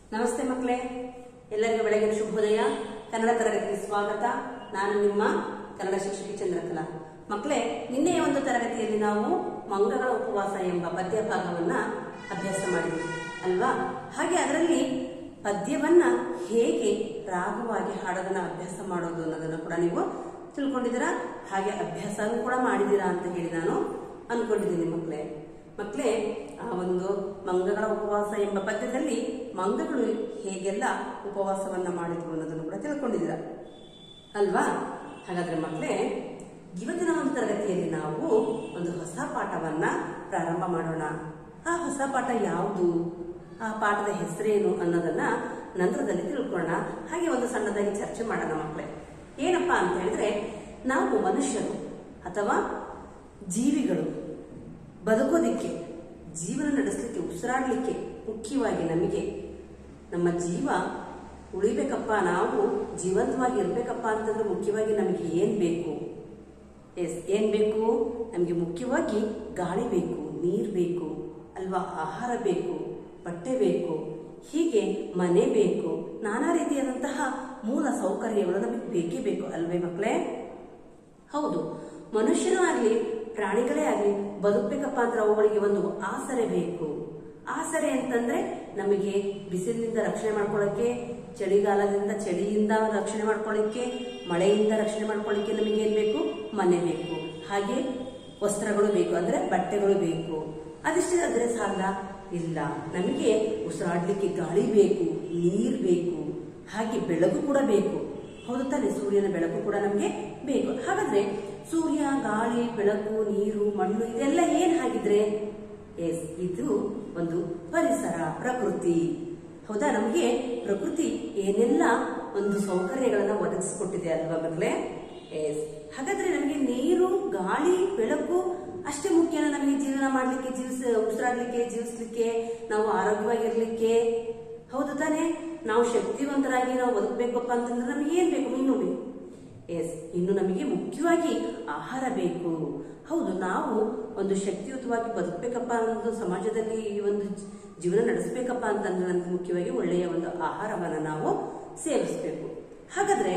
ನಮಸ್ತೆ ಮಕ್ಕಳೇ ಎಲ್ಲರಿಗೂ ಬೆಳಗಿನ ಶುಭೋದಯ ಕನ್ನಡ ತರಗತಿಗೆ ಸ್ವಾಗತ ನಾನು ನಿಮ್ಮ ಕನ್ನಡ ಶಿಕ್ಷಕಿ ಚಂದ್ರಕಲಾ ಮಕ್ಕಳೇ ನಿನ್ನೆಯ ಒಂದು ತರಗತಿಯಲ್ಲಿ ನಾವು ಮಂಗಗಳ ಉಪವಾಸ ಎಂಬ ಪದ್ಯ ಭಾಗವನ್ನ ಅಭ್ಯಾಸ ಮಾಡಿದ್ವಿ ಅಲ್ವಾ ಹಾಗೆ ಅದರಲ್ಲಿ ಪದ್ಯವನ್ನ ಹೇಗೆ ರಾಗವಾಗಿ ಹಾಡೋದನ್ನ ಅಭ್ಯಾಸ ಮಾಡೋದು ಅನ್ನೋದನ್ನ ಕೂಡ ನೀವು ತಿಳ್ಕೊಂಡಿದ್ದೀರಾ ಹಾಗೆ ಅಭ್ಯಾಸನೂ ಕೂಡ ಮಾಡಿದ್ದೀರಾ ಅಂತ ಹೇಳಿ ನಾನು ಅನ್ಕೊಂಡಿದ್ದೀನಿ ಮಕ್ಕಳೇ ಮಕ್ಕಳೇ ಆ ಒಂದು ಮಂಗಗಳ ಉಪವಾಸ ಎಂಬ ಪದ್ಯದಲ್ಲಿ ಮಂಗಗಳು ಹೇಗೆಲ್ಲ ಉಪವಾಸವನ್ನ ಮಾಡಿದ್ವು ಅನ್ನೋದನ್ನು ಕೂಡ ತಿಳ್ಕೊಂಡಿದ್ದೀರ ಅಲ್ವಾ ಹಾಗಾದ್ರೆ ಮಕ್ಕಳೇ ಇವತ್ತಿನ ಒಂದು ತರಗತಿಯಲ್ಲಿ ನಾವು ಒಂದು ಹೊಸ ಪಾಠವನ್ನ ಪ್ರಾರಂಭ ಮಾಡೋಣ ಆ ಹೊಸ ಪಾಠ ಯಾವುದು ಆ ಪಾಠದ ಹೆಸರೇನು ಅನ್ನೋದನ್ನ ನಂತರದಲ್ಲಿ ತಿಳ್ಕೊಳ್ಳೋಣ ಹಾಗೆ ಒಂದು ಸಣ್ಣದಾಗಿ ಚರ್ಚೆ ಮಾಡೋಣ ಮಕ್ಕಳೇ ಏನಪ್ಪಾ ಅಂತ ಹೇಳಿದ್ರೆ ನಾವು ಮನುಷ್ಯರು ಅಥವಾ ಜೀವಿಗಳು ಬದುಕೋದಿಕ್ಕೆ ಜೀವನ ನಡೆಸಲಿಕ್ಕೆ ಉಸಿರಾಡಲಿಕ್ಕೆ ಮುಖ್ಯವಾಗಿ ನಮಗೆ ನಮ್ಮ ಜೀವ ಉಳಿಬೇಕಪ್ಪ ನಾವು ಜೀವಂತವಾಗಿ ಇರ್ಬೇಕಪ್ಪ ಅಂತಂದ್ರೆ ಮುಖ್ಯವಾಗಿ ನಮಗೆ ಏನ್ ಬೇಕು ಎಸ್ ಏನ್ ಬೇಕು ನಮಗೆ ಮುಖ್ಯವಾಗಿ ಗಾಳಿ ಬೇಕು ನೀರು ಬೇಕು ಅಲ್ವಾ ಆಹಾರ ಬೇಕು ಬಟ್ಟೆ ಬೇಕು ಹೀಗೆ ಮನೆ ಬೇಕು ನಾನಾ ರೀತಿಯಾದಂತಹ ಮೂಲ ಸೌಕರ್ಯಗಳು ನಮಗೆ ಬೇಕೇ ಬೇಕು ಅಲ್ವೇ ಮಕ್ಕಳೇ ಹೌದು ಮನುಷ್ಯನೂ ಆಗ್ಲಿ ಪ್ರಾಣಿಗಳೇ ಆಗ್ಲಿ ಬದುಕಬೇಕಪ್ಪ ಅಂದ್ರೆ ಅವುಗಳಿಗೆ ಒಂದು ಆಸರೆ ಬೇಕು ಆಸರೆ ಅಂತಂದ್ರೆ ನಮಗೆ ಬಿಸಿಲಿನಿಂದ ರಕ್ಷಣೆ ಮಾಡ್ಕೊಳ್ಳೋಕೆ ಚಳಿಗಾಲದಿಂದ ಚಳಿಯಿಂದ ರಕ್ಷಣೆ ಮಾಡ್ಕೊಳ್ಳಿಕ್ಕೆ ಮಳೆಯಿಂದ ರಕ್ಷಣೆ ಮಾಡ್ಕೊಳ್ಳಿಕ್ಕೆ ನಮಗೆ ಏನ್ ಬೇಕು ಮನೆ ಬೇಕು ಹಾಗೆ ವಸ್ತ್ರಗಳು ಬೇಕು ಅಂದ್ರೆ ಬಟ್ಟೆಗಳು ಬೇಕು ಅದಿಷ್ಟೇ ಆದ್ರೆ ಸಾಲ ಇಲ್ಲ ನಮಗೆ ಉಸಿರಾಡ್ಲಿಕ್ಕೆ ಗಾಳಿ ಬೇಕು ನೀರ್ ಬೇಕು ಹಾಗೆ ಬೆಳಕು ಕೂಡ ಬೇಕು ಹೌದು ತಾನೆ ಸೂರ್ಯನ ಬೆಳಕು ಕೂಡ ನಮಗೆ ಬೇಕು ಹಾಗಾದ್ರೆ ಸೂರ್ಯ ಗಾಳಿ ಬೆಳಕು ನೀರು ಮಣ್ಣು ಇದೆಲ್ಲ ಏನ್ ಹಾಗಿದ್ರೆ ಎಸ್ ಇದು ಒಂದು ಪರಿಸರ ಪ್ರಕೃತಿ ಹೌದಾ ನಮಗೆ ಪ್ರಕೃತಿ ಏನೆಲ್ಲ ಒಂದು ಸೌಕರ್ಯಗಳನ್ನ ಒದಗಿಸಿಕೊಟ್ಟಿದೆ ಅಲ್ವಾ ಮಕ್ಕಳೇ ಎಸ್ ಹಾಗಾದ್ರೆ ನಮಗೆ ನೀರು ಗಾಳಿ ಬೆಳಕು ಅಷ್ಟೇ ಮುಖ್ಯನ ನಮಗೆ ಜೀವನ ಮಾಡ್ಲಿಕ್ಕೆ ಜೀವಿಸ ಉಸಿರಾಡ್ಲಿಕ್ಕೆ ಜೀವಿಸ್ಲಿಕ್ಕೆ ನಾವು ಆರೋಗ್ಯವಾಗಿರ್ಲಿಕ್ಕೆ ಹೌದು ತಾನೇ ನಾವು ಶಕ್ತಿವಂತರಾಗಿ ನಾವು ಬದುಕಬೇಕಪ್ಪ ಅಂತಂದ್ರೆ ನಮಗೆ ಏನ್ ಬೇಕು ಇನ್ನು ಬೇಕು ಎಸ್ ಇನ್ನು ನಮಗೆ ಮುಖ್ಯವಾಗಿ ಆಹಾರ ಬೇಕು ಹೌದು ನಾವು ಒಂದು ಶಕ್ತಿಯುತವಾಗಿ ಬದುಕಬೇಕಪ್ಪ ಅನ್ನೋದು ಸಮಾಜದಲ್ಲಿ ಈ ಒಂದು ಜ- ಜೀವನ ನಡೆಸಬೇಕಪ್ಪ ಅಂತಂದ್ರೆ ನಮ್ಗೆ ಮುಖ್ಯವಾಗಿ ಒಳ್ಳೆಯ ಒಂದು ಆಹಾರವನ್ನ ನಾವು ಸೇವಿಸಬೇಕು ಹಾಗಾದ್ರೆ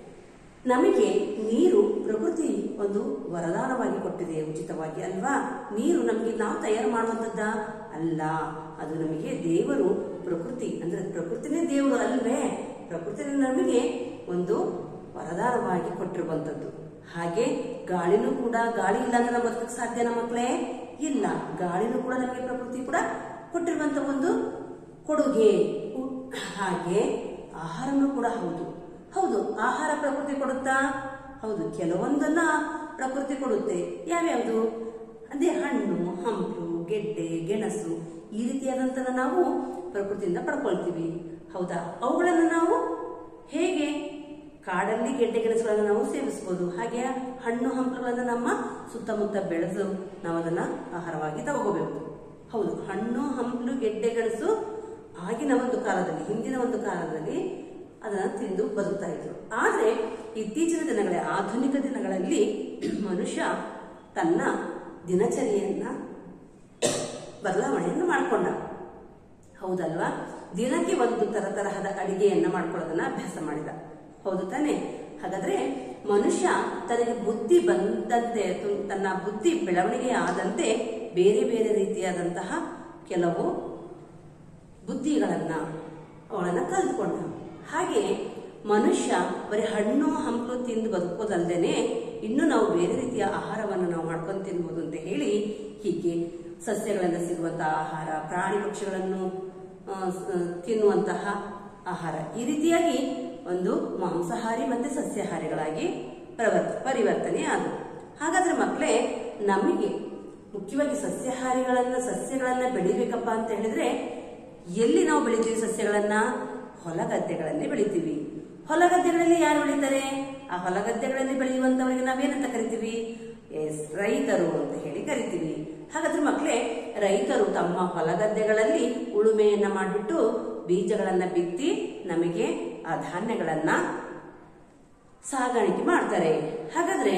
ನಮಗೆ ನೀರು ಪ್ರಕೃತಿ ಒಂದು ವರದಾನವಾಗಿ ಕೊಟ್ಟಿದೆ ಉಚಿತವಾಗಿ ಅಲ್ವಾ ನೀರು ನಮಗೆ ನಾವು ತಯಾರು ಮಾಡುವಂತದ್ದ ಅಲ್ಲ ಅದು ನಮಗೆ ದೇವರು ಪ್ರಕೃತಿ ಅಂದ್ರೆ ಪ್ರಕೃತಿನೇ ದೇವರು ಅಲ್ವೇ ಪ್ರಕೃತಿ ನಮಗೆ ಒಂದು ವರದಾನವಾಗಿ ಕೊಟ್ಟಿರುವಂತದ್ದು ಹಾಗೆ ಗಾಳಿನೂ ಕೂಡ ಗಾಳಿ ಇಲ್ಲ ಅಂದ್ರೆ ನಾವು ಬದುಕಕ್ಕೆ ಸಾಧ್ಯನಾ ಮಕ್ಕಳೇ ಇಲ್ಲ ಗಾಳಿನೂ ಕೂಡ ನಮಗೆ ಪ್ರಕೃತಿ ಕೂಡ ಕೊಟ್ಟಿರುವಂತ ಒಂದು ಕೊಡುಗೆ ಉ- ಹಾಗೆ ಆಹಾರನೂ ಕೂಡ ಹೌದು ಹೌದು ಆಹಾರ ಪ್ರಕೃತಿ ಕೊಡುತ್ತಾ ಹೌದು ಕೆಲವೊಂದನ್ನ ಪ್ರಕೃತಿ ಕೊಡುತ್ತೆ ಯಾವ್ಯಾವುದು ಅದೇ ಹಣ್ಣು ಹಂಪಲು ಗೆಡ್ಡೆ ಗೆಣಸು ಈ ರೀತಿಯಾದಂತಹ ನಾವು ಪ್ರಕೃತಿಯಿಂದ ಪಡ್ಕೊಳ್ತೀವಿ ಹೌದಾ ಅವುಗಳನ್ನು ನಾವು ಹೇಗೆ ಕಾಡಲ್ಲಿ ಗೆಡ್ಡೆ ಗೆಣಸುಗಳನ್ನು ನಾವು ಸೇವಿಸಬಹುದು ಹಾಗೆ ಹಣ್ಣು ಹಂಪಲುಗಳನ್ನು ನಮ್ಮ ಸುತ್ತಮುತ್ತ ಬೆಳೆದು ನಾವು ಅದನ್ನ ಆಹಾರವಾಗಿ ತಗೋಬೇಕು ಹೌದು ಹಣ್ಣು ಹಂಪಲು ಗೆಡ್ಡೆ ಗೆಣಸು ಆಗಿನ ಒಂದು ಕಾಲದಲ್ಲಿ ಹಿಂದಿನ ಒಂದು ಕಾಲದಲ್ಲಿ ಅದನ್ನ ತಿಂದು ಬದುಕ್ತಾ ಇದ್ರು ಆದ್ರೆ ಇತ್ತೀಚಿನ ದಿನಗಳೇ ಆಧುನಿಕ ದಿನಗಳಲ್ಲಿ ಮನುಷ್ಯ ತನ್ನ ದಿನಚರಿಯನ್ನ ಬದಲಾವಣೆಯನ್ನು ಮಾಡಿಕೊಂಡ ಹೌದಲ್ವಾ ದಿನಕ್ಕೆ ಒಂದು ತರ ತರಹದ ಅಡಿಗೆಯನ್ನ ಮಾಡ್ಕೊಳ್ಳೋದನ್ನ ಅಭ್ಯಾಸ ಮಾಡಿದ ಹೌದು ತಾನೆ ಹಾಗಾದ್ರೆ ಮನುಷ್ಯ ತನಗೆ ಬುದ್ಧಿ ಬಂದಂತೆ ತು- ತನ್ನ ಬುದ್ಧಿ ಬೆಳವಣಿಗೆ ಆದಂತೆ ಬೇರೆ ಬೇರೆ ರೀತಿಯಾದಂತಹ ಕೆಲವು ಬುದ್ಧಿಗಳನ್ನ ಅವಳನ್ನ ಕಲ್ತ್ಕೊಂಡ ಹಾಗೆ ಮನುಷ್ಯ ಬರೀ ಹಣ್ಣು ಹಂಪಲು ತಿಂದು ಬದುಕೋದಲ್ದೇನೆ ಇನ್ನು ನಾವು ಬೇರೆ ರೀತಿಯ ಆಹಾರವನ್ನು ನಾವು ಮಾಡ್ಕೊಂಡು ತಿನ್ಬೋದು ಅಂತ ಹೇಳಿ ಹೀಗೆ ಸಸ್ಯಗಳಿಂದ ಸಿಗುವಂತಹ ಆಹಾರ ಪ್ರಾಣಿ ಪಕ್ಷಿಗಳನ್ನು ಆ, ಸ- ತಿನ್ನುವಂತಹ ಆಹಾರ ಈ ರೀತಿಯಾಗಿ ಒಂದು ಮಾಂಸಾಹಾರಿ ಮತ್ತೆ ಸಸ್ಯಾಹಾರಿಗಳಾಗಿ ಪ್ರವರ್ತ ಪರಿವರ್ತನೆ ಆದವು ಹಾಗಾದ್ರೆ ಮಕ್ಕಳೇ ನಮಗೆ ಮುಖ್ಯವಾಗಿ ಸಸ್ಯಾಹಾರಿಗಳನ್ನ ಸಸ್ಯಗಳನ್ನ ಬೆಳಿಬೇಕಪ್ಪ ಅಂತ ಹೇಳಿದ್ರೆ ಎಲ್ಲಿ ನಾವು ಬೆಳಿತೀವಿ ಸಸ್ಯಗಳನ್ನ ಹೊಲ ಗದ್ದೆಗಳಲ್ಲಿ ಬೆಳಿತೀವಿ ಹೊಲ ಗದ್ದೆಗಳಲ್ಲಿ ಯಾರು ಬೆಳಿತಾರೆ ಆ ಹೊಲ ಗದ್ದೆಗಳಲ್ಲಿ ಬೆಳೆಯುವಂತವರಿಗೆ ನಾವೇನಂತ ಕರಿತೀವಿ ಎಸ್ ರೈತರು ಅಂತ ಹೇಳಿ ಕರಿತೀವಿ ಹಾಗಾದ್ರೆ ಮಕ್ಕಳೇ ರೈತರು ತಮ್ಮ ಹೊಲ ಗದ್ದೆಗಳಲ್ಲಿ ಉಳುಮೆಯನ್ನ ಮಾಡಿಬಿಟ್ಟು ಬೀಜಗಳನ್ನ ಬಿತ್ತಿ ನಮಗೆ ಆ ಧಾನ್ಯಗಳನ್ನ ಸಾಗಾಣಿಕೆ ಮಾಡ್ತಾರೆ ಹಾಗಾದ್ರೆ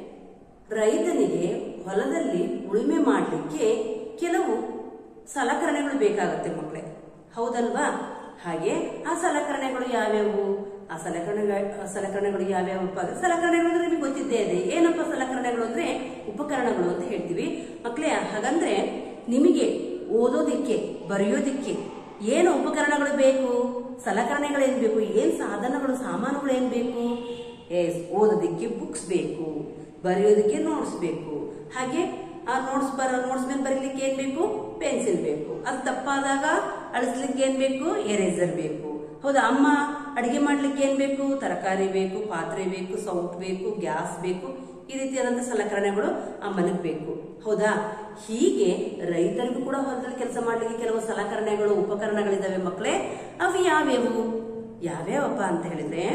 ರೈತನಿಗೆ ಹೊಲದಲ್ಲಿ ಉಳುಮೆ ಮಾಡಲಿಕ್ಕೆ ಕೆಲವು ಸಲಕರಣೆಗಳು ಬೇಕಾಗುತ್ತೆ ಮಕ್ಕಳೇ ಹೌದಲ್ವಾ ಹಾಗೆ ಆ ಸಲಕರಣೆಗಳು ಯಾವ್ಯಾವು ಆ ಸಲಕರಣೆಗಳು ಆ ಸಲಕರಣೆಗಳು ಯಾವ್ಯಾವಪ್ಪ ಅಂದ್ರೆ ಸಲಕರಣೆಗಳು ಅಂದ್ರೆ ನಿಮಗೆ ಗೊತ್ತಿದ್ದೇ ಇದೆ ಏನಪ್ಪ ಸಲಕರಣೆಗಳು ಅಂದ್ರೆ ಉಪಕರಣಗಳು ಅಂತ ಹೇಳ್ತೀವಿ ಮಕ್ಕಳೇ ಹಾಗಂದ್ರೆ ನಿಮಗೆ ಓದೋದಿಕ್ಕೆ ಬರೆಯೋದಿಕ್ಕೆ ಏನು ಉಪಕರಣಗಳು ಬೇಕು ಸಲಕರಣೆಗಳು ಏನ್ ಬೇಕು ಏನ್ ಸಾಧನಗಳು ಸಾಮಾನುಗಳು ಏನ್ ಬೇಕು ಎಸ್ ಓದೋದಿಕ್ಕೆ ಬುಕ್ಸ್ ಬೇಕು ಬರೆಯೋದಕ್ಕೆ ನೋಟ್ಸ್ ಬೇಕು ಹಾಗೆ ಆ ನೋಟ್ಸ್ ಬರ ನೋಟ್ಸ್ ಮೇಲೆ ಬರೀಲಿಕ್ಕೆ ಏನ್ ಬೇಕು ಪೆನ್ಸಿಲ್ ಬೇಕು ಅದು ತಪ್ಪಾದಾಗ ಅಳಿಸ್ಲಿಕ್ಕೆ ಏನ್ ಬೇಕು ಎರೇಸರ್ ಬೇಕು ಹೌದಾ ಅಮ್ಮ ಅಡಿಗೆ ಮಾಡ್ಲಿಕ್ಕೆ ಏನ್ ಬೇಕು ತರಕಾರಿ ಬೇಕು ಪಾತ್ರೆ ಬೇಕು ಸೌಟ್ ಬೇಕು ಗ್ಯಾಸ್ ಬೇಕು ಈ ರೀತಿಯಾದಂತಹ ಸಲಕರಣೆಗಳು ಅಮ್ಮನಿಗೆ ಬೇಕು ಹೌದಾ ಹೀಗೆ ರೈತರಿಗೂ ಕೂಡ ಹೊಲದಲ್ಲಿ ಕೆಲಸ ಮಾಡ್ಲಿಕ್ಕೆ ಕೆಲವು ಸಲಕರಣೆಗಳು ಉಪಕರಣಗಳಿದಾವೆ ಮಕ್ಕಳೇ ಅವು ಯಾವ್ಯಾವು ಯಾವ್ಯಾವಪ್ಪ ಅಂತ ಹೇಳಿದ್ರೆ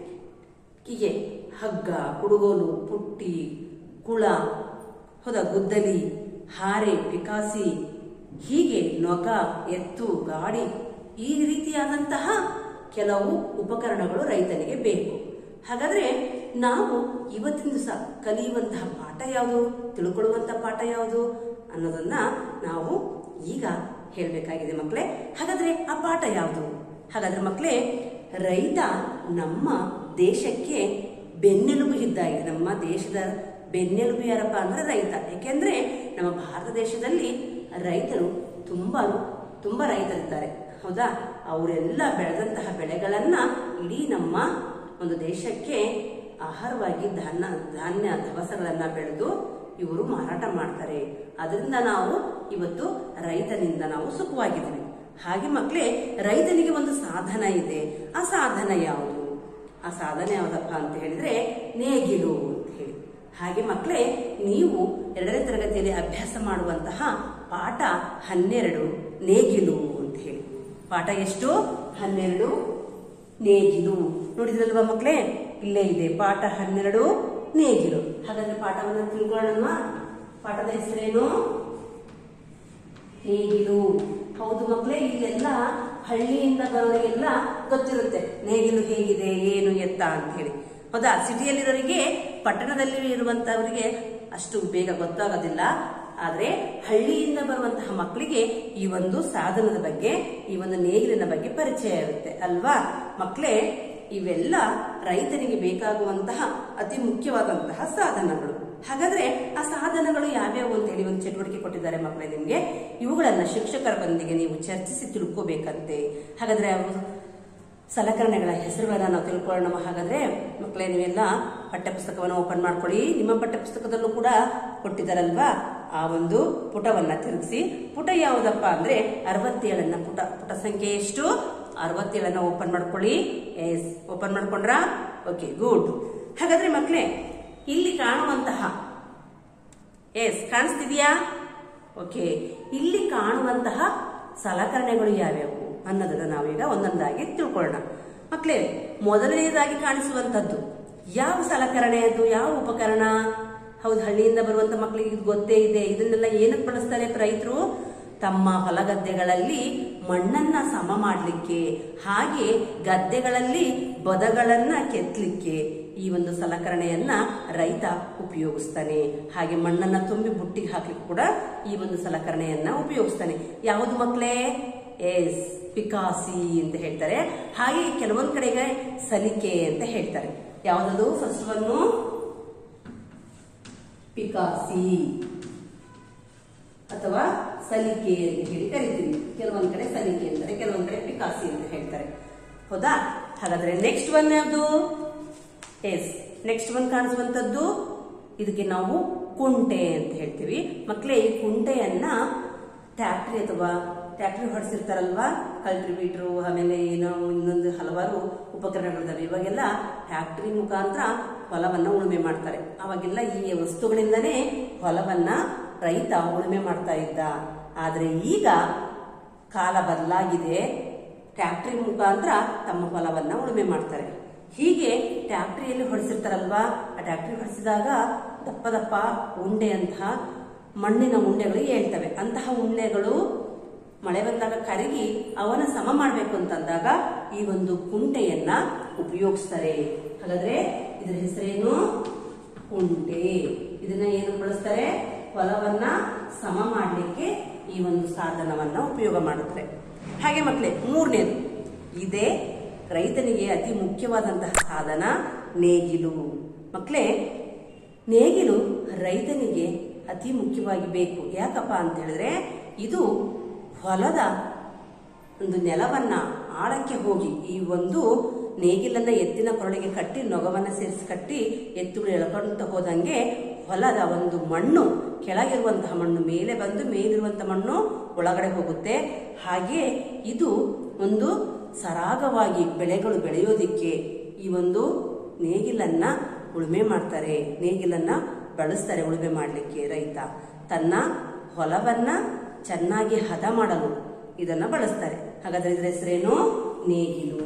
ಹೀಗೆ ಹಗ್ಗ ಕುಡುಗೋಲು ಪುಟ್ಟಿ ಕುಳ ಹೌದಾ ಗುದ್ದಲಿ ಹಾರೆ ಪಿಕಾಸಿ ಹೀಗೆ ನೊಗ ಎತ್ತು ಗಾಡಿ ಈ ರೀತಿಯಾದಂತಹ ಕೆಲವು ಉಪಕರಣಗಳು ರೈತನಿಗೆ ಬೇಕು ಹಾಗಾದ್ರೆ ನಾವು ಇವತ್ತಿನ ದಿವಸ ಕಲಿಯುವಂತಹ ಪಾಠ ಯಾವುದು ತಿಳ್ಕೊಳ್ಳುವಂತಹ ಪಾಠ ಯಾವುದು ಅನ್ನೋದನ್ನ ನಾವು ಈಗ ಹೇಳಬೇಕಾಗಿದೆ ಮಕ್ಕಳೇ ಹಾಗಾದ್ರೆ ಆ ಪಾಠ ಯಾವುದು ಹಾಗಾದ್ರೆ ಮಕ್ಕಳೇ ರೈತ ನಮ್ಮ ದೇಶಕ್ಕೆ ಬೆನ್ನೆಲುಬು ಇದ್ದಾಗಿದೆ ನಮ್ಮ ದೇಶದ ಬೆನ್ನೆಲುಬು ಯಾರಪ್ಪ ಅಂದ್ರೆ ರೈತ ಯಾಕೆಂದ್ರೆ ನಮ್ಮ ಭಾರತ ದೇಶದಲ್ಲಿ ರೈತರು ತುಂಬಾ ತುಂಬಾ ರೈತರಿದ್ದಾರೆ ಹೌದಾ ಅವರೆಲ್ಲ ಬೆಳೆದಂತಹ ಬೆಳೆಗಳನ್ನ ಇಡೀ ನಮ್ಮ ಒಂದು ದೇಶಕ್ಕೆ ಆಹಾರವಾಗಿ ಧಾನ್ಯ ಧಾನ್ಯ ದವಸಗಳನ್ನ ಬೆಳೆದು ಇವರು ಮಾರಾಟ ಮಾಡ್ತಾರೆ ಅದರಿಂದ ನಾವು ಇವತ್ತು ರೈತನಿಂದ ನಾವು ಸುಖವಾಗಿದ್ದೀವಿ ಹಾಗೆ ಮಕ್ಕಳೇ ರೈತನಿಗೆ ಒಂದು ಸಾಧನ ಇದೆ ಆ ಸಾಧನ ಯಾವುದು ಆ ಸಾಧನ ಯಾವುದಪ್ಪ ಅಂತ ಹೇಳಿದ್ರೆ ನೇಗಿಲು ಅಂತ ಹೇಳಿ ಹಾಗೆ ಮಕ್ಕಳೇ ನೀವು ಎರಡನೇ ತರಗತಿಯಲ್ಲಿ ಅಭ್ಯಾಸ ಮಾಡುವಂತಹ ಪಾಠ ಹನ್ನೆರಡು ನೇಗಿಲು ಅಂತ ಹೇಳಿ ಪಾಠ ಎಷ್ಟು ಹನ್ನೆರಡು ನೇಗಿಲು ನೋಡಿದ್ರಲ್ವಾ ಮಕ್ಕಳೇ ಇಲ್ಲೇ ಇದೆ ಪಾಠ ಹನ್ನೆರಡು ನೇಗಿಲು ಹಾಗಾದ್ರೆ ಪಾಠವನ್ನು ತಿಳ್ಕೊಳ್ಳೋಣ ಪಾಠದ ಹೆಸರೇನು ನೇಗಿಲು ಹೌದು ಮಕ್ಕಳೇ ಇಲ್ಲೆಲ್ಲ ಹಳ್ಳಿಯಿಂದ ಬರೋರಿಗೆಲ್ಲ ಗೊತ್ತಿರುತ್ತೆ ನೇಗಿಲು ಹೇಗಿದೆ ಏನು ಎತ್ತ ಅಂತ ಹೇಳಿ ಹೌದಾ ಸಿಟಿಯಲ್ಲಿರೋರಿಗೆ ಪಟ್ಟಣದಲ್ಲಿ ಇರುವಂತವರಿಗೆ ಅಷ್ಟು ಬೇಗ ಗೊತ್ತಾಗೋದಿಲ್ಲ ಆದ್ರೆ ಹಳ್ಳಿಯಿಂದ ಬರುವಂತಹ ಮಕ್ಕಳಿಗೆ ಈ ಒಂದು ಸಾಧನದ ಬಗ್ಗೆ ಈ ಒಂದು ನೇಗಿಲಿನ ಬಗ್ಗೆ ಪರಿಚಯ ಇರುತ್ತೆ ಅಲ್ವಾ ಮಕ್ಕಳೇ ಇವೆಲ್ಲ ರೈತನಿಗೆ ಬೇಕಾಗುವಂತಹ ಅತಿ ಮುಖ್ಯವಾದಂತಹ ಸಾಧನಗಳು ಹಾಗಾದ್ರೆ ಆ ಸಾಧನಗಳು ಯಾವ್ಯಾವು ಅಂತ ಹೇಳಿ ಒಂದು ಚಟುವಟಿಕೆ ಕೊಟ್ಟಿದ್ದಾರೆ ಮಕ್ಕಳೇ ನಿಮ್ಗೆ ಇವುಗಳನ್ನ ಶಿಕ್ಷಕರೊಂದಿಗೆ ನೀವು ಚರ್ಚಿಸಿ ತಿಳ್ಕೋಬೇಕಂತೆ ಹಾಗಾದ್ರೆ ಅವು ಸಲಕರಣೆಗಳ ಹೆಸರುಗಳನ್ನ ನಾವು ತಿಳ್ಕೊಳ್ಳೋಣ ಹಾಗಾದ್ರೆ ಮಕ್ಕಳೇ ನೀವೆಲ್ಲ ಪಠ್ಯಪುಸ್ತಕವನ್ನು ಓಪನ್ ಮಾಡ್ಕೊಳ್ಳಿ ನಿಮ್ಮ ಪಠ್ಯಪುಸ್ತಕದಲ್ಲೂ ಕೂಡ ಕೊಟ್ಟಿದ್ದಾರಲ್ವಾ ಆ ಒಂದು ಪುಟವನ್ನ ತಿರುಗಿಸಿ ಪುಟ ಯಾವುದಪ್ಪ ಅಂದ್ರೆ ಅರವತ್ತೇಳನ್ನ ಪುಟ ಪುಟ ಸಂಖ್ಯೆ ಎಷ್ಟು ಅರವತ್ತೇಳನ್ನ ಓಪನ್ ಮಾಡ್ಕೊಳ್ಳಿ ಎಸ್ ಓಪನ್ ಮಾಡ್ಕೊಂಡ್ರ ಓಕೆ ಗುಡ್ ಹಾಗಾದ್ರೆ ಮಕ್ಕಳೇ ಇಲ್ಲಿ ಕಾಣುವಂತಹ ಎಸ್ ಕಾಣಿಸ್ತಿದ್ಯಾ ಓಕೆ ಇಲ್ಲಿ ಕಾಣುವಂತಹ ಸಲಕರಣೆಗಳು ಯಾವ್ಯಾವು ಅನ್ನೋದನ್ನ ನಾವೀಗ ಒಂದೊಂದಾಗಿ ತಿಳ್ಕೊಳ್ಳೋಣ ಮಕ್ಕಳೇ ಮೊದಲನೇದಾಗಿ ಕಾಣಿಸುವಂತದ್ದು ಯಾವ ಸಲಕರಣೆ ಅದು ಯಾವ ಉಪಕರಣ ಹೌದು ಹಳ್ಳಿಯಿಂದ ಬರುವಂತ ಮಕ್ಕಳಿಗೆ ಇದು ಗೊತ್ತೇ ಇದೆ ಇದನ್ನೆಲ್ಲ ಏನಕ್ಕೆ ಬಳಸ್ತಾರೆ ರೈತರು ತಮ್ಮ ಹೊಲಗದ್ದೆಗಳಲ್ಲಿ ಮಣ್ಣನ್ನ ಸಮ ಮಾಡಲಿಕ್ಕೆ ಹಾಗೆ ಗದ್ದೆಗಳಲ್ಲಿ ಬದಗಳನ್ನ ಕೆತ್ತಲಿಕ್ಕೆ ಈ ಒಂದು ಸಲಕರಣೆಯನ್ನ ರೈತ ಉಪಯೋಗಿಸ್ತಾನೆ ಹಾಗೆ ಮಣ್ಣನ್ನ ತುಂಬಿ ಬುಟ್ಟಿಗೆ ಹಾಕ್ಲಿಕ್ಕೆ ಕೂಡ ಈ ಒಂದು ಸಲಕರಣೆಯನ್ನ ಉಪಯೋಗಿಸ್ತಾನೆ ಯಾವುದು ಮಕ್ಕಳೇ ಎಸ್ ಪಿಕಾಸಿ ಅಂತ ಹೇಳ್ತಾರೆ ಹಾಗೆ ಕೆಲವೊಂದ್ ಕಡೆಗೆ ಸಲಿಕೆ ಅಂತ ಹೇಳ್ತಾರೆ ಯಾವ್ದದು ಫಸ್ಟ್ ಒನ್ನು ಪಿಕಾಸಿ ಅಥವಾ ಸಲಿಕೆ ಅಂತ ಹೇಳಿ ಕರಿತೀವಿ ಕೆಲವೊಂದ್ ಕಡೆ ಸಲಿಕೆ ಅಂತಾರೆ ಕೆಲವೊಂದ್ ಕಡೆ ಪಿಕಾಸಿ ಅಂತ ಹೇಳ್ತಾರೆ ಹೌದಾ ಹಾಗಾದ್ರೆ ನೆಕ್ಸ್ಟ್ ಒನ್ ಯಾವುದು ಎಸ್ ನೆಕ್ಸ್ಟ್ ಒನ್ ಕಾಣಿಸುವಂತದ್ದು ಇದಕ್ಕೆ ನಾವು ಕುಂಟೆ ಅಂತ ಹೇಳ್ತೀವಿ ಮಕ್ಕಳೇ ಈ ಕುಂಟೆಯನ್ನ ಟ್ಯಾಕ್ಟ್ರಿ ಅಥವಾ ಟ್ಯಾಕ್ಟ್ರಿ ಹೊಡೆಸಿರ್ತಾರಲ್ವಾ ಕಲ್ಟ್ರಿಬೀಟ್ರು ಆಮೇಲೆ ಏನೋ ಇನ್ನೊಂದು ಹಲವಾರು ಉಪಕರಣಗಳಿದಾವೆ ಇವಾಗೆಲ್ಲ ಟ್ಯಾಕ್ಟ್ರಿ ಮುಖಾಂತರ ಹೊಲವನ್ನ ಉಳುಮೆ ಮಾಡ್ತಾರೆ ಅವಾಗೆಲ್ಲ ಈ ವಸ್ತುಗಳಿಂದನೇ ಹೊಲವನ್ನ ರೈತ ಉಳುಮೆ ಮಾಡ್ತಾ ಇದ್ದ ಆದ್ರೆ ಈಗ ಕಾಲ ಬದಲಾಗಿದೆ ಟ್ಯಾಕ್ಟ್ರಿ ಮುಖಾಂತರ ತಮ್ಮ ಹೊಲವನ್ನ ಉಳುಮೆ ಮಾಡ್ತಾರೆ ಹೀಗೆ ಟ್ಯಾಕ್ಟ್ರಿಯಲ್ಲಿ ಹೊಡೆಸಿರ್ತಾರಲ್ವಾ ಆ ಟ್ಯಾಕ್ಟ್ರಿ ಹೊಡೆಸಿದಾಗ ದಪ್ಪ ದಪ್ಪ ಉಂಡೆಯಂತಹ ಮಣ್ಣಿನ ಉಂಡೆಗಳು ಹೇಳ್ತವೆ ಅಂತಹ ಉಂಡೆಗಳು ಮಳೆ ಬಂದಾಗ ಕರಗಿ ಅವನ ಸಮ ಮಾಡಬೇಕು ಅಂತಂದಾಗ ಈ ಒಂದು ಕುಂಟೆಯನ್ನ ಉಪಯೋಗಿಸ್ತಾರೆ ಹಾಗಾದ್ರೆ ಇದರ ಹೆಸರೇನು ಕುಂಟೆ ಇದನ್ನ ಏನು ಬಳಸ್ತಾರೆ ಹೊಲವನ್ನ ಸಮ ಮಾಡಲಿಕ್ಕೆ ಈ ಒಂದು ಸಾಧನವನ್ನ ಉಪಯೋಗ ಮಾಡುತ್ತಾರೆ ಹಾಗೆ ಮಕ್ಕಳೇ ಮೂರನೇದು ಇದೇ ರೈತನಿಗೆ ಅತಿ ಮುಖ್ಯವಾದಂತಹ ಸಾಧನ ನೇಗಿಲು ಮಕ್ಕಳೇ ನೇಗಿಲು ರೈತನಿಗೆ ಅತಿ ಮುಖ್ಯವಾಗಿ ಬೇಕು ಯಾಕಪ್ಪ ಅಂತ ಹೇಳಿದ್ರೆ ಇದು ಹೊಲದ ಒಂದು ನೆಲವನ್ನ ಆಳಕ್ಕೆ ಹೋಗಿ ಈ ಒಂದು ನೇಗಿಲನ್ನ ಎತ್ತಿನ ಕೊರಳಿಗೆ ಕಟ್ಟಿ ನೊಗವನ್ನ ಸೇರಿಸಿ ಕಟ್ಟಿ ಎತ್ತುಗಳು ಎಳ್ಕೊಂತ ಹೋದಂಗೆ ಹೊಲದ ಒಂದು ಮಣ್ಣು ಕೆಳಗಿರುವಂತಹ ಮಣ್ಣು ಮೇಲೆ ಬಂದು ಮೇಲಿರುವಂತಹ ಮಣ್ಣು ಒಳಗಡೆ ಹೋಗುತ್ತೆ ಹಾಗೆ ಇದು ಒಂದು ಸರಾಗವಾಗಿ ಬೆಳೆಗಳು ಬೆಳೆಯೋದಿಕ್ಕೆ ಈ ಒಂದು ನೇಗಿಲನ್ನ ಉಳುಮೆ ಮಾಡ್ತಾರೆ ನೇಗಿಲನ್ನ ಬಳಸ್ತಾರೆ ಉಳುಮೆ ಮಾಡಲಿಕ್ಕೆ ರೈತ ತನ್ನ ಹೊಲವನ್ನ ಚೆನ್ನಾಗಿ ಹದ ಮಾಡಲು ಇದನ್ನ ಬಳಸ್ತಾರೆ ಹಾಗಾದ್ರೆ ಇದರ ಹೆಸರೇನು ನೇಗಿಲು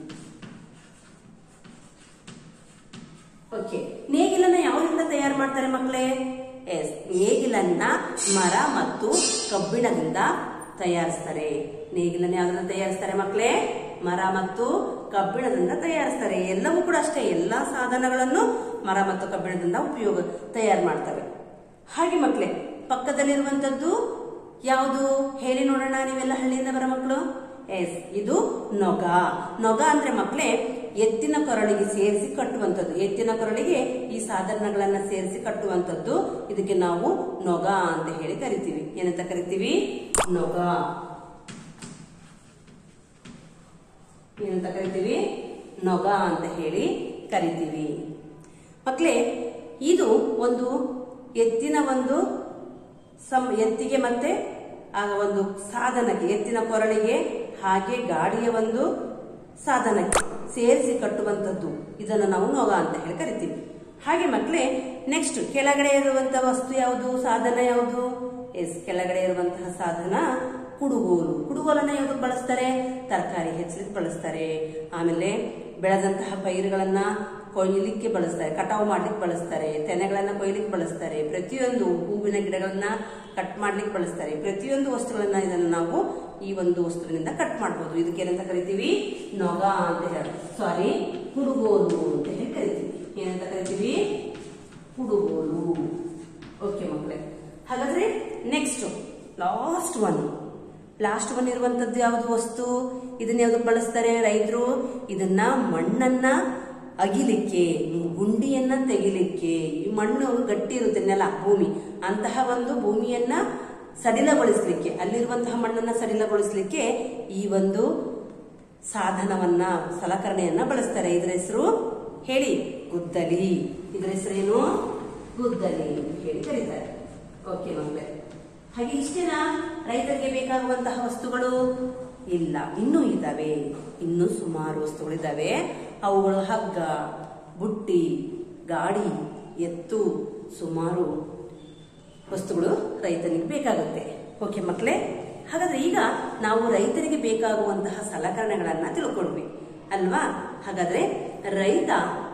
ಓಕೆ ನೇಗಿಲನ್ನ ಯಾವುದರಿಂದ ತಯಾರು ಮಾಡ್ತಾರೆ ಮಕ್ಕಳೇ ಎಸ್ ನೇಗಿಲನ್ನ ಮರ ಮತ್ತು ಕಬ್ಬಿಣದಿಂದ ತಯಾರಿಸ್ತಾರೆ ನೇಗಿಲನ್ನ ಯಾವ್ದನ್ನ ತಯಾರಿಸ್ತಾರೆ ಮಕ್ಕಳೇ ಮರ ಮತ್ತು ಕಬ್ಬಿಣದಿಂದ ತಯಾರಿಸ್ತಾರೆ ಎಲ್ಲವೂ ಕೂಡ ಅಷ್ಟೇ ಎಲ್ಲಾ ಸಾಧನಗಳನ್ನು ಮರ ಮತ್ತು ಕಬ್ಬಿಣದಿಂದ ಉಪಯೋಗ ತಯಾರು ಮಾಡ್ತವೆ ಹಾಗೆ ಮಕ್ಕಳೇ ಪಕ್ಕದಲ್ಲಿರುವಂತದ್ದು ಯಾವುದು ಹೇಳಿ ನೋಡೋಣ ನೀವೆಲ್ಲ ಹಳ್ಳಿಯಿಂದ ಬರೋ ಮಕ್ಕಳು ಎಸ್ ಇದು ನೊಗ ನೊಗ ಅಂದ್ರೆ ಮಕ್ಕಳೇ ಎತ್ತಿನ ಕೊರಳಿಗೆ ಸೇರಿಸಿ ಕಟ್ಟುವಂಥದ್ದು ಎತ್ತಿನ ಕೊರಳಿಗೆ ಈ ಸಾಧನಗಳನ್ನ ಸೇರಿಸಿ ಕಟ್ಟುವಂಥದ್ದು ಇದಕ್ಕೆ ನಾವು ನೊಗ ಅಂತ ಹೇಳಿ ಕರಿತೀವಿ ಏನಂತ ಕರಿತೀವಿ ನೊಗ ಏನಂತ ಕರಿತೀವಿ ನೊಗ ಅಂತ ಹೇಳಿ ಕರಿತೀವಿ ಮಕ್ಕಳೇ ಇದು ಒಂದು ಎತ್ತಿನ ಒಂದು ಸಂ ಎತ್ತಿಗೆ ಮತ್ತೆ ಆ ಒಂದು ಸಾಧನಕ್ಕೆ ಎತ್ತಿನ ಕೊರಳಿಗೆ ಹಾಗೆ ಗಾಡಿಯ ಒಂದು ಸಾಧನಕ್ಕೆ ಸೇರಿಸಿ ಕಟ್ಟುವಂಥದ್ದು ಇದನ್ನು ನಾವು ನೊಗ ಅಂತ ಹೇಳಿ ಕರಿತೀವಿ ಹಾಗೆ ಮಕ್ಕಳೇ ನೆಕ್ಸ್ಟ್ ಕೆಳಗಡೆ ಇರುವಂತಹ ವಸ್ತು ಯಾವುದು ಸಾಧನ ಯಾವುದು ಎಸ್ ಕೆಳಗಡೆ ಇರುವಂತಹ ಸಾಧನ ಕುಡುಗೋಲು ಕುಡುಗೋಲನ್ನ ಯಾವುದಕ್ಕೆ ಬಳಸ್ತಾರೆ ತರಕಾರಿ ಹೆಚ್ಚಲಿಕ್ಕೆ ಬಳಸ್ತಾರೆ ಆಮೇಲೆ ಬೆಳೆದಂತಹ ಪೈರುಗಳನ್ನ ಕೊಯ್ಲಿಕ್ಕೆ ಬಳಸ್ತಾರೆ ಕಟಾವು ಮಾಡ್ಲಿಕ್ಕೆ ಬಳಸ್ತಾರೆ ತೆನೆಗಳನ್ನ ಕೊಯ್ಲಿಕ್ಕೆ ಬಳಸ್ತಾರೆ ಪ್ರತಿಯೊಂದು ಹೂವಿನ ಗಿಡಗಳನ್ನ ಕಟ್ ಮಾಡ್ಲಿಕ್ಕೆ ಬಳಸ್ತಾರೆ ಪ್ರತಿಯೊಂದು ವಸ್ತುಗಳನ್ನ ಇದನ್ನ ನಾವು ಈ ಒಂದು ವಸ್ತುವಿನಿಂದ ಕಟ್ ಮಾಡ್ಬೋದು ಇದಕ್ಕೆ ಏನಂತ ಕರಿತೀವಿ ನೊಗ ಅಂತ ಹೇಳಿ ಸಾರಿ ಕುಡುಗೋಲು ಅಂತ ಹೇಳಿ ಕರಿತೀವಿ ಏನಂತ ಕರಿತೀವಿ ಕುಡುಗೋಲು ಓಕೆ ಮಕ್ಕಳೇ ಹಾಗಾದ್ರೆ next last one last one ಇರುವಂತದ್ದು ಯಾವುದು ವಸ್ತು ಇದನ್ನ ಯಾವ್ದಕ್ಕೆ ಬಳಸ್ತಾರೆ ರೈತರು ಇದನ್ನ ಮಣ್ಣನ್ನ ಅಗಿಲಿಕ್ಕೆ ಗುಂಡಿಯನ್ನ ತೆಗಿಲಿಕ್ಕೆ ಈ ಮಣ್ಣು ಗಟ್ಟಿ ಇರುತ್ತೆ ನೆಲ ಭೂಮಿ ಅಂತಹ ಒಂದು ಭೂಮಿಯನ್ನ ಸಡಿಲಗೊಳಿಸ್ಲಿಕ್ಕೆ ಅಲ್ಲಿರುವಂತಹ ಮಣ್ಣನ್ನ ಸಡಿಲಗೊಳಿಸ್ಲಿಕ್ಕೆ ಈ ಒಂದು ಸಾಧನವನ್ನ ಸಲಕರಣೆಯನ್ನ ಬಳಸ್ತಾರೆ ಇದರ ಹೆಸರು ಹೇಳಿ ಗುದ್ದಲಿ ಇದರ ಹೆಸರೇನು ಗುದ್ದಲಿ ಅಂತ ಹೇಳಿ ಕರೀತಾರೆ ಓಕೆ ಮಕ್ಕಳೇ ಹಾಗೆ ಇಷ್ಟೇನಾ ರೈತರಿಗೆ ಬೇಕಾಗುವಂತಹ ವಸ್ತುಗಳು ಇಲ್ಲ ಇನ್ನೂ ಇದ್ದಾವೆ ಇನ್ನೂ ಸುಮಾರು ವಸ್ತುಗಳಿದ್ದಾವೆ ಅವುಗಳು ಹಗ್ಗ ಬುಟ್ಟಿ ಗಾಡಿ ಎತ್ತು ಸುಮಾರು ವಸ್ತುಗಳು ರೈತನಿಗೆ ಬೇಕಾಗುತ್ತೆ ಓಕೆ ಮಕ್ಕಳೇ ಹಾಗಾದ್ರೆ ಈಗ ನಾವು ರೈತರಿಗೆ ಬೇಕಾಗುವಂತಹ ಸಲಕರಣೆಗಳನ್ನ ತಿಳ್ಕೊಂಡ್ವಿ ಅಲ್ವಾ ಹಾಗಾದ್ರೆ ರೈತ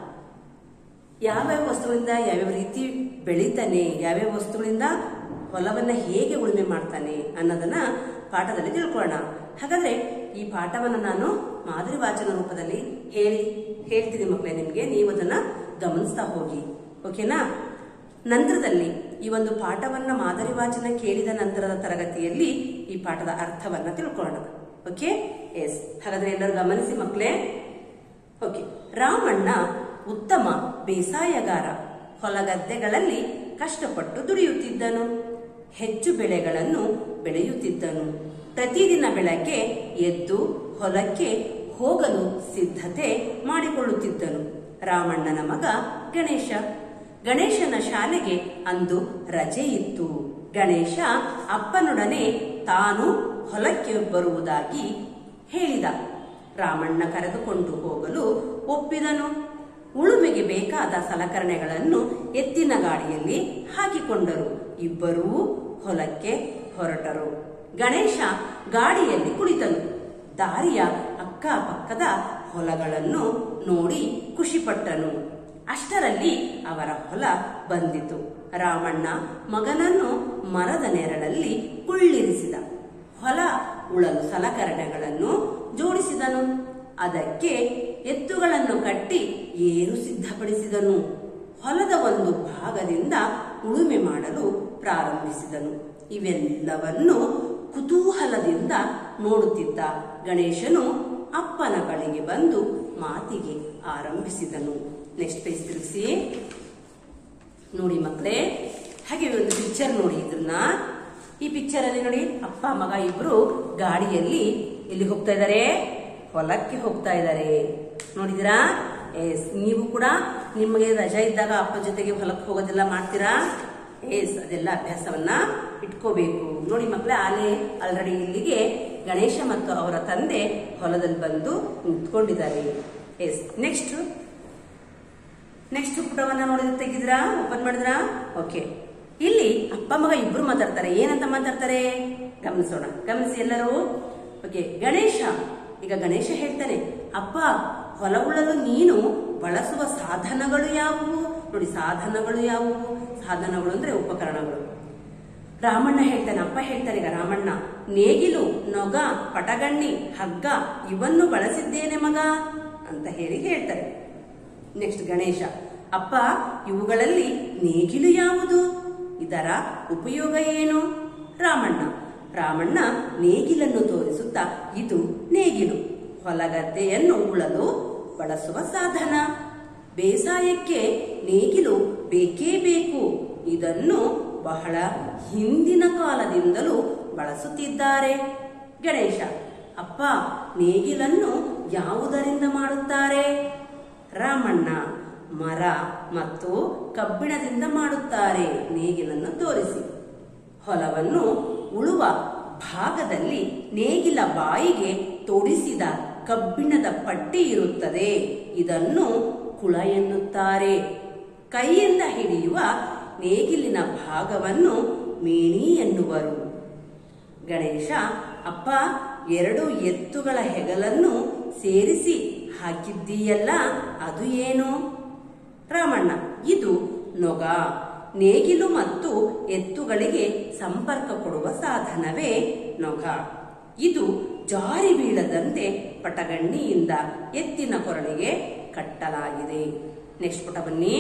ಯಾವ್ಯಾವ ವಸ್ತುಗಳಿಂದ ಯಾವ್ಯಾವ ರೀತಿ ಬೆಳಿತಾನೆ ಯಾವ್ಯಾವ ವಸ್ತುಗಳಿಂದ ಹೊಲವನ್ನ ಹೇಗೆ ಉಳುಮೆ ಮಾಡ್ತಾನೆ ಅನ್ನೋದನ್ನ ಪಾಠದಲ್ಲಿ ತಿಳ್ಕೊಳ್ಳೋಣ ಹಾಗಾದ್ರೆ ಈ ಪಾಠವನ್ನ ನಾನು ಮಾದರಿ ವಾಚನ ರೂಪದಲ್ಲಿ ಹೇಳಿ ಹೇಳ್ತೀನಿ ಮಕ್ಕಳೇ ನಿಮ್ಗೆ ನೀವು ಅದನ್ನ ಗಮನಿಸ್ತಾ ಹೋಗಿ ಓಕೆನಾ ನಂತರದಲ್ಲಿ ಈ ಒಂದು ಪಾಠವನ್ನ ಮಾದರಿ ವಾಚನ ಕೇಳಿದ ನಂತರದ ತರಗತಿಯಲ್ಲಿ ಈ ಪಾಠದ ಅರ್ಥವನ್ನ ತಿಳ್ಕೊಳ್ಳೋಣ ಓಕೆ ಎಸ್ ಹಾಗಾದ್ರೆ ಎಲ್ಲರೂ ಗಮನಿಸಿ ಮಕ್ಕಳೇ ಓಕೆ ರಾಮಣ್ಣ ಉತ್ತಮ ಬೇಸಾಯಗಾರ ಹೊಲಗದ್ದೆಗಳಲ್ಲಿ ಕಷ್ಟಪಟ್ಟು ದುಡಿಯುತ್ತಿದ್ದನು ಹೆಚ್ಚು ಬೆಳೆಗಳನ್ನು ಬೆಳೆಯುತ್ತಿದ್ದನು ಪ್ರತಿದಿನ ಬೆಳಗ್ಗೆ ಎದ್ದು ಹೊಲಕ್ಕೆ ಹೋಗಲು ಸಿದ್ಧತೆ ಮಾಡಿಕೊಳ್ಳುತ್ತಿದ್ದನು ರಾಮಣ್ಣನ ಮಗ ಗಣೇಶ ಗಣೇಶನ ಶಾಲೆಗೆ ಅಂದು ರಜೆ ಇತ್ತು ಗಣೇಶ ಅಪ್ಪನೊಡನೆ ತಾನು ಹೊಲಕ್ಕೆ ಬರುವುದಾಗಿ ಹೇಳಿದ ರಾಮಣ್ಣ ಕರೆದುಕೊಂಡು ಹೋಗಲು ಒಪ್ಪಿದನು ಉಳುಮೆಗೆ ಬೇಕಾದ ಸಲಕರಣೆಗಳನ್ನು ಎತ್ತಿನ ಗಾಡಿಯಲ್ಲಿ ಹಾಕಿಕೊಂಡರು ಇಬ್ಬರೂ ಹೊಲಕ್ಕೆ ಹೊರಟರು ಗಣೇಶ ಗಾಡಿಯಲ್ಲಿ ಕುಳಿತನು ದಾರಿಯ ಅಕ್ಕಪಕ್ಕದ ಹೊಲಗಳನ್ನು ನೋಡಿ ಖುಷಿಪಟ್ಟನು ಅಷ್ಟರಲ್ಲಿ ಅವರ ಹೊಲ ಬಂದಿತು ರಾಮಣ್ಣ ಮಗನನ್ನು ಮರದ ನೆರಳಲ್ಲಿ ಕುಳ್ಳಿರಿಸಿದ ಹೊಲ ಉಳಲು ಸಲಕರಣೆಗಳನ್ನು ಜೋಡಿಸಿದನು ಅದಕ್ಕೆ ಎತ್ತುಗಳನ್ನು ಕಟ್ಟಿ ಏರು ಸಿದ್ಧಪಡಿಸಿದನು ಹೊಲದ ಒಂದು ಭಾಗದಿಂದ ಉಳುಮೆ ಮಾಡಲು ಪ್ರಾರಂಭಿಸಿದನು ಇವೆಲ್ಲವನ್ನು ಕುತೂಹಲದಿಂದ ನೋಡುತ್ತಿದ್ದ ಗಣೇಶನು ಅಪ್ಪನ ಬಳಿಗೆ ಬಂದು ಮಾತಿಗೆ ಆರಂಭಿಸಿದನು ನೆಕ್ಸ್ಟ್ ಪೇಜ್ ತಿರುಗಿಸಿ ನೋಡಿ ಮಕ್ಕಳೇ ಹಾಗೆ ಒಂದು ಪಿಕ್ಚರ್ ನೋಡಿ ಇದನ್ನ ಈ ಪಿಕ್ಚರ್ ಅಲ್ಲಿ ನೋಡಿ ಅಪ್ಪ ಮಗ ಇಬ್ರು ಗಾಡಿಯಲ್ಲಿ ಎಲ್ಲಿ ಹೋಗ್ತಾ ಇದ್ದಾರೆ ಹೊಲಕ್ಕೆ ಹೋಗ್ತಾ ಇದ್ದಾರೆ ನೋಡಿದಿರಾ ಎಸ್ ನೀವು ಕೂಡ ನಿಮಗೆ ರಜಾ ಇದ್ದಾಗ ಅಪ್ಪ ಜೊತೆಗೆ ಹೊಲಕ್ಕೆ ಹೋಗೋದೆಲ್ಲ ಮಾಡ್ತೀರಾ ಎಸ್ ಅದೆಲ್ಲ ಅಭ್ಯಾಸವನ್ನ ಇಟ್ಕೋಬೇಕು ನೋಡಿ ಮಕ್ಕಳೇ ಆಲೆ ಆಲ್ರೆಡಿ ಇಲ್ಲಿಗೆ ಗಣೇಶ ಮತ್ತು ಅವರ ತಂದೆ ಹೊಲದಲ್ಲಿ ಬಂದು ನಿಂತ್ಕೊಂಡಿದ್ದಾರೆ ಎಸ್ ನೆಕ್ಸ್ಟ್ ನೆಕ್ಸ್ಟ್ ಪುಟವನ್ನ ನೋಡಿದ್ರೆ ತೆಗಿದ್ರಾ ಓಪನ್ ಮಾಡಿದ್ರಾ ಓಕೆ ಇಲ್ಲಿ ಅಪ್ಪ ಮಗ ಇಬ್ರು ಮಾತಾಡ್ತಾರೆ ಏನಂತ ಮಾತಾಡ್ತಾರೆ ಗಮನಿಸೋಣ ಗಮನಿಸಿ ಎಲ್ಲರೂ ಓಕೆ ಗಣೇಶ ಈಗ ಗಣೇಶ ಹೇಳ್ತಾನೆ ಅಪ್ಪ ಹೊಲ ಉಳಲು ನೀನು ಬಳಸುವ ಸಾಧನಗಳು ಯಾವುವು ನೋಡಿ ಸಾಧನಗಳು ಯಾವುವು ಸಾಧನಗಳು ಅಂದ್ರೆ ಉಪಕರಣಗಳು ರಾಮಣ್ಣ ಹೇಳ್ತಾನೆ ಅಪ್ಪ ಹೇಳ್ತಾರೆ ಈಗ ರಾಮಣ್ಣ ನೇಗಿಲು ನೊಗ ಪಟಗಣ್ಣಿ ಹಗ್ಗ ಇವನ್ನು ಬಳಸಿದ್ದೇನೆ ಮಗ ಅಂತ ಹೇಳಿ ಹೇಳ್ತಾರೆ ನೆಕ್ಸ್ಟ್ ಗಣೇಶ ಅಪ್ಪ ಇವುಗಳಲ್ಲಿ ನೇಗಿಲು ಯಾವುದು ಇದರ ಉಪಯೋಗ ಏನು ರಾಮಣ್ಣ ರಾಮಣ್ಣ ನೇಗಿಲನ್ನು ತೋರಿಸುತ್ತಾ ಇದು ನೇಗಿಲು ಹೊಲಗದ್ದೆಯನ್ನು ಉಳಲು ಬಳಸುವ ಸಾಧನ ಬೇಸಾಯಕ್ಕೆ ನೇಗಿಲು ಬೇಕೇ ಬೇಕು ಇದನ್ನು ಬಹಳ ಹಿಂದಿನ ಕಾಲದಿಂದಲೂ ಬಳಸುತ್ತಿದ್ದಾರೆ ಗಣೇಶ ಅಪ್ಪ ನೇಗಿಲನ್ನು ಯಾವುದರಿಂದ ಮಾಡುತ್ತಾರೆ ರಾಮಣ್ಣ ಮರ ಮತ್ತು ಕಬ್ಬಿಣದಿಂದ ಮಾಡುತ್ತಾರೆ ನೇಗಿಲನ್ನು ತೋರಿಸಿ ಹೊಲವನ್ನು ಉಳುವ ಭಾಗದಲ್ಲಿ ನೇಗಿಲ ಬಾಯಿಗೆ ತೊಡಿಸಿದ ಕಬ್ಬಿಣದ ಪಟ್ಟಿ ಇರುತ್ತದೆ ಇದನ್ನು ಕುಳ ಎನ್ನುತ್ತಾರೆ ಕೈಯಿಂದ ಹಿಡಿಯುವ ನೇಗಿಲಿನ ಭಾಗವನ್ನು ಮೇಣಿ ಎನ್ನುವರು ಗಣೇಶ ಅಪ್ಪ ಎರಡು ಎತ್ತುಗಳ ಹೆಗಲನ್ನು ಸೇರಿಸಿ ಹಾಕಿದ್ದೀಯಲ್ಲ ಅದು ಏನು ರಾಮಣ್ಣ ಇದು ನೊಗ ನೇಗಿಲು ಮತ್ತು ಎತ್ತುಗಳಿಗೆ ಸಂಪರ್ಕ ಕೊಡುವ ಸಾಧನವೇ ನೊಗ ಇದು ಜಾರಿ ಬೀಳದಂತೆ ಪಟಗಣ್ಣಿಯಿಂದ ಎತ್ತಿನ ಕೊರಳಿಗೆ ಕಟ್ಟಲಾಗಿದೆ ನೆಕ್ಸ್ಟ್ ಪುಟ ಬನ್ನಿ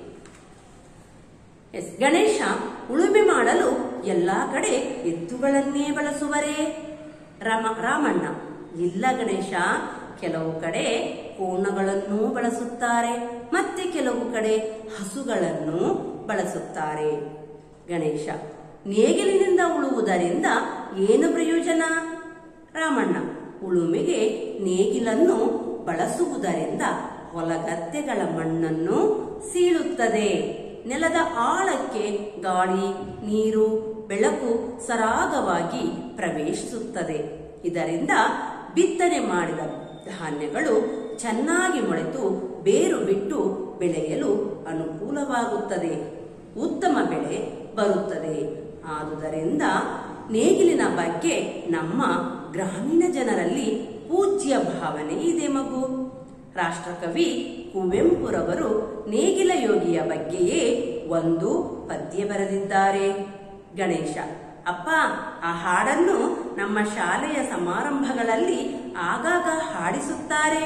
ಎಸ್ ಗಣೇಶ ಉಳುಮೆ ಮಾಡಲು ಎಲ್ಲಾ ಕಡೆ ಎತ್ತುಗಳನ್ನೇ ಬಳಸುವರೇ ರಾಮ ರಾಮಣ್ಣ ಇಲ್ಲ ಗಣೇಶ ಕೆಲವು ಕಡೆ ಕೋಣಗಳನ್ನು ಬಳಸುತ್ತಾರೆ ಮತ್ತೆ ಕೆಲವು ಕಡೆ ಹಸುಗಳನ್ನು ಬಳಸುತ್ತಾರೆ ಗಣೇಶ ನೇಗಿಲಿನಿಂದ ಉಳುವುದರಿಂದ ಏನು ಪ್ರಯೋಜನ ರಾಮಣ್ಣ ಉಳುಮೆಗೆ ನೇಗಿಲನ್ನು ಬಳಸುವುದರಿಂದ ಹೊಲಗದ್ದೆಗಳ ಮಣ್ಣನ್ನು ಸೀಳುತ್ತದೆ ನೆಲದ ಆಳಕ್ಕೆ ಗಾಳಿ ನೀರು ಬೆಳಕು ಸರಾಗವಾಗಿ ಪ್ರವೇಶಿಸುತ್ತದೆ ಇದರಿಂದ ಬಿತ್ತನೆ ಮಾಡಿದ ಧಾನ್ಯಗಳು ಚೆನ್ನಾಗಿ ಮೊಳೆತು ಬೇರು ಬಿಟ್ಟು ಬೆಳೆಯಲು ಅನುಕೂಲವಾಗುತ್ತದೆ ಉತ್ತಮ ಬೆಳೆ ಬರುತ್ತದೆ ಆದುದರಿಂದ ನೇಗಿಲಿನ ಬಗ್ಗೆ ನಮ್ಮ ಗ್ರಾಮೀಣ ಜನರಲ್ಲಿ ಪೂಜ್ಯ ಭಾವನೆ ಇದೆ ಮಗು ರಾಷ್ಟ್ರಕವಿ ಕುವೆಂಪುರವರು ನೇಗಿಲ ಯೋಗಿಯ ಬಗ್ಗೆಯೇ ಒಂದು ಪದ್ಯ ಬರೆದಿದ್ದಾರೆ ಗಣೇಶ ಅಪ್ಪ ಆ ಹಾಡನ್ನು ನಮ್ಮ ಶಾಲೆಯ ಸಮಾರಂಭಗಳಲ್ಲಿ ಆಗಾಗ ಹಾಡಿಸುತ್ತಾರೆ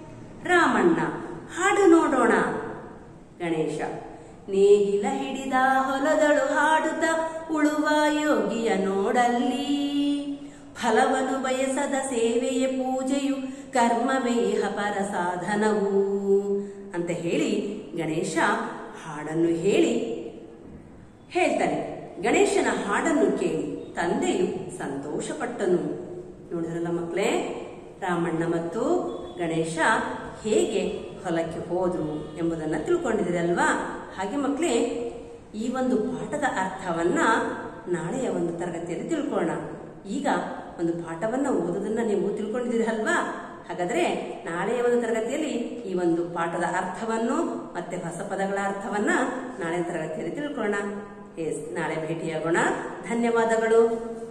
ರಾಮಣ್ಣ ಹಾಡು ನೋಡೋಣ ಗಣೇಶ ನೇಗಿಲ ಹಿಡಿದ ಹೊಲದಳು ಹಾಡುತ್ತ ಉಳುವ ಯೋಗಿಯ ನೋಡಲ್ಲಿ ಫಲವನ್ನು ಬಯಸದ ಸೇವೆಯ ಪೂಜೆಯು ಕರ್ಮವೇ ಪರ ಸಾಧನವು ಅಂತ ಹೇಳಿ ಗಣೇಶ ಹಾಡನ್ನು ಹೇಳಿ ಹೇಳ್ತಾನೆ ಗಣೇಶನ ಹಾಡನ್ನು ಕೇಳಿ ತಂದೆಯು ಸಂತೋಷಪಟ್ಟನು ನೋಡಿದ್ರಲ್ಲ ಮಕ್ಕಳೇ ರಾಮಣ್ಣ ಮತ್ತು ಗಣೇಶ ಹೇಗೆ ಹೊಲಕ್ಕೆ ಹೋದ್ರು ಎಂಬುದನ್ನ ತಿಳ್ಕೊಂಡಿದ್ದೀರಲ್ವಾ ಹಾಗೆ ಮಕ್ಕಳೇ ಈ ಒಂದು ಪಾಠದ ಅರ್ಥವನ್ನ ನಾಳೆಯ ಒಂದು ತರಗತಿಯಲ್ಲಿ ತಿಳ್ಕೊಳ್ಳೋಣ ಈಗ ಒಂದು ಪಾಠವನ್ನ ಓದೋದನ್ನ ನೀವು ತಿಳ್ಕೊಂಡಿದ್ದೀರಿ ಅಲ್ವಾ ಹಾಗಾದ್ರೆ ನಾಳೆಯ ಒಂದು ತರಗತಿಯಲ್ಲಿ ಈ ಒಂದು ಪಾಠದ ಅರ್ಥವನ್ನು ಮತ್ತೆ ಹೊಸ ಪದಗಳ ಅರ್ಥವನ್ನ ನಾಳೆ ತರಗತಿಯಲ್ಲಿ ತಿಳ್ಕೊಳ್ಳೋಣ ಎಸ್ ನಾಳೆ ಭೇಟಿಯಾಗೋಣ ಧನ್ಯವಾದಗಳು